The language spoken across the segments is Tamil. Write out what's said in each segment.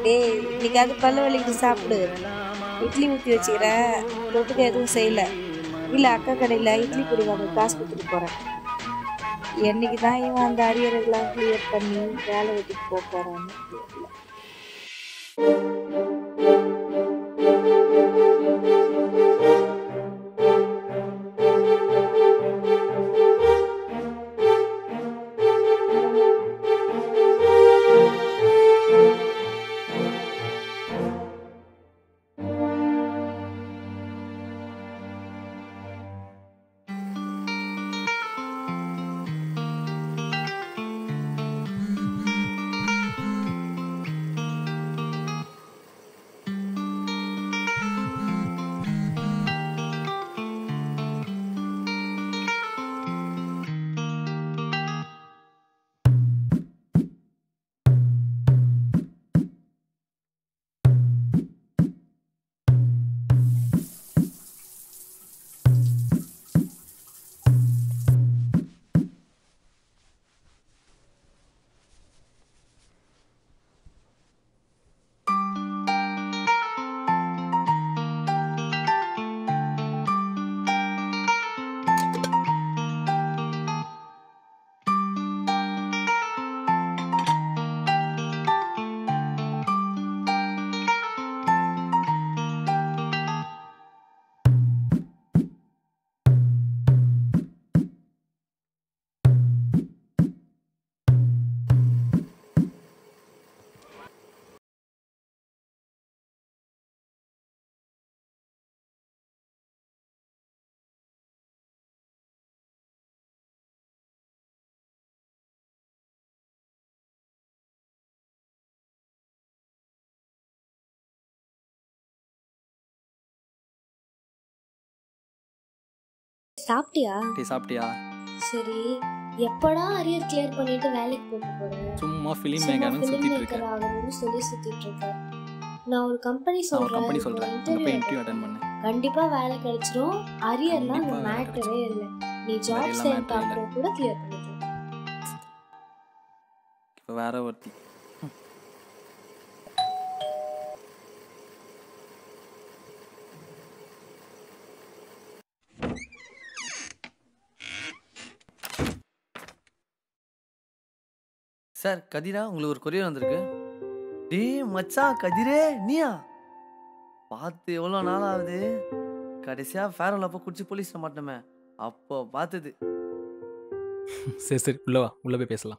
டேய் இன்னைக்காவது பல்லு வலிக்கிட்டு சாப்பிடு இட்லி ஊற்றி வச்சுக்கிறேன் தொட்டுக்க எதுவும் செய்யல இல்லை அக்கா கடையில் இட்லி பொடி வாங்க காசு கொடுத்துட்டு போகிறேன் என்னைக்கு தான் இவன் அந்த அரியரெல்லாம் கிளியர் பண்ணி வேலை வெட்டிக்கு போக போகிறான்னு தெரியல சாப்பிட்டியா டீ சாப்பிட்டியா சரி எப்படா அரியர் கிளியர் பண்ணிட்டு வேலைக்கு போக போறேன் சும்மா ஃபிலிம் சும்மா மேக்கர்னு film சுத்திட்டு maker இருக்கேன் ஆகணும்னு சொல்லி சுத்திட்டு இருக்கேன் நான் ஒரு கம்பெனி நான் ஒரு சொல்றேன் கம்பெனி இப்போ சொல்றேன் அங்க interview போய் இன்டர்வியூ அட்டன் பண்ணு கண்டிப்பா வேலை கிடைச்சிரும் அரியர்லாம் அந்த கண்டிப்பா வேலை மேட்டரே இல்லை நீ ஜாப் அரியர்லாம் சேர்ந்த matter இல்ல. அப்புறம் கூட கிளியர் பண்ணிக்கலாம் இப்போ வேற ஒருத்தி சார் கதிரா உங்களுக்கு ஒரு கொரியர் வந்திருக்கு டேய் மச்சான் கதிரே நீயா பார்த்து எவ்வளோ நாள் ஆகுது கடைசியாக ஃபேரல் அப்போ குடிச்சு போலீஸில் மாட்டோமே அப்போ பார்த்தது சரி சரி உள்ள வா உள்ள போய் பேசலாம்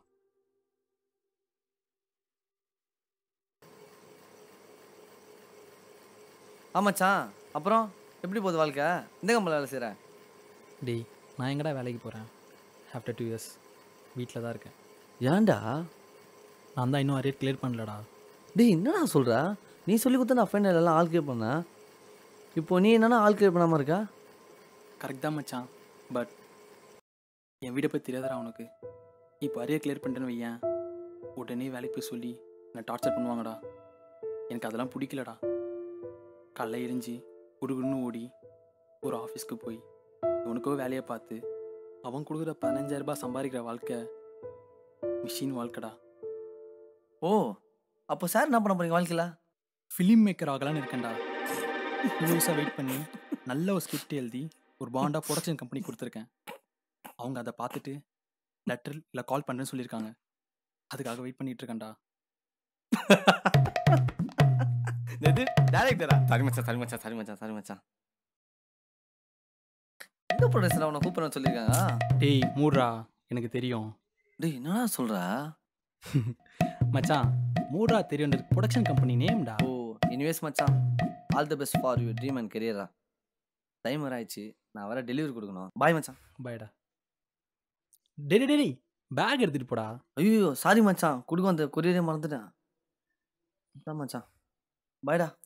ஆமாச்சான் அப்புறம் எப்படி போகுது வாழ்க்கை எந்த கம்பெனியில் வேலை செய்கிற டேய் நான் எங்கடா வேலைக்கு போகிறேன் ஆஃப்டர் டூ இயர்ஸ் வீட்டில் தான் இருக்கேன் ஏன்டா நான் தான் இன்னும் அரியர் கிளியர் பண்ணலடா டேய் என்னடா சொல்கிற நீ சொல்லி கொடுத்த நான் ஃபைனல் எல்லாம் ஆள் கிளியர் பண்ணேன் இப்போ நீ என்னன்னா ஆள் கிளியர் பண்ணாமல் இருக்கா கரெக்ட் தான் மச்சான் பட் என் வீடை பற்றி தெரியாதடா அவனுக்கு இப்போ அரியர் கிளியர் பண்ணிட்டேன்னு வையேன் உடனே வேலைக்கு போய் சொல்லி என்னை டார்ச்சர் பண்ணுவாங்கடா எனக்கு அதெல்லாம் பிடிக்கலடா காலைல எரிஞ்சு குடுகுடுன்னு ஓடி ஒரு ஆஃபீஸ்க்கு போய் இவனுக்கோ வேலையை பார்த்து அவன் கொடுக்குற பதினஞ்சாயிரம் ரூபாய் சம்பாதிக்கிற வாழ்க்கை மிஷின் வாழ்க்கைடா ஓ அப்போ சார் என்ன பண்ண போறீங்க வாழ்க்கையில் ஃபிலிம் மேக்கர் ஆகலான்னு இருக்கேன்டா முழுசாக வெயிட் பண்ணி நல்ல ஒரு ஸ்கிரிப்ட் எழுதி ஒரு பாண்டா ப்ரொடக்ஷன் கம்பெனி கொடுத்துருக்கேன் அவங்க அதை பார்த்துட்டு லெட்டர் இல்லை கால் பண்ணுறேன்னு சொல்லியிருக்காங்க அதுக்காக வெயிட் பண்ணிட்டு இருக்கேன்டா எது டேரக்டரா சரி மச்சான் சரி மச்சான் சரி மச்சான் சரி மச்சான் எந்த ப்ரொடியூசர் அவனை கூப்பிடணும்னு சொல்லியிருக்காங்க டேய் மூட்ரா எனக்கு தெரியும் டேய் என்னடா சொல்ற மச்சான் மூட்ரா தெரியுன்றது ப்ரொடக்ஷன் கம்பெனி நேம்டா ஓ இனிவேஸ் மச்சான் all the best for you dream and கெரியரா டைம் வர ஆயிடுச்சு நான் வர டெலிவரி கொடுக்கணும் பாய் மச்சான் பாய்டா டேய் டேய் பேக் எடுத்துட்டு போடா ஐயோ சாரி மச்சான் கொடுக்க வந்த கொரியரே மறந்துட்டேன் அதான் மச்சான் பாய்டா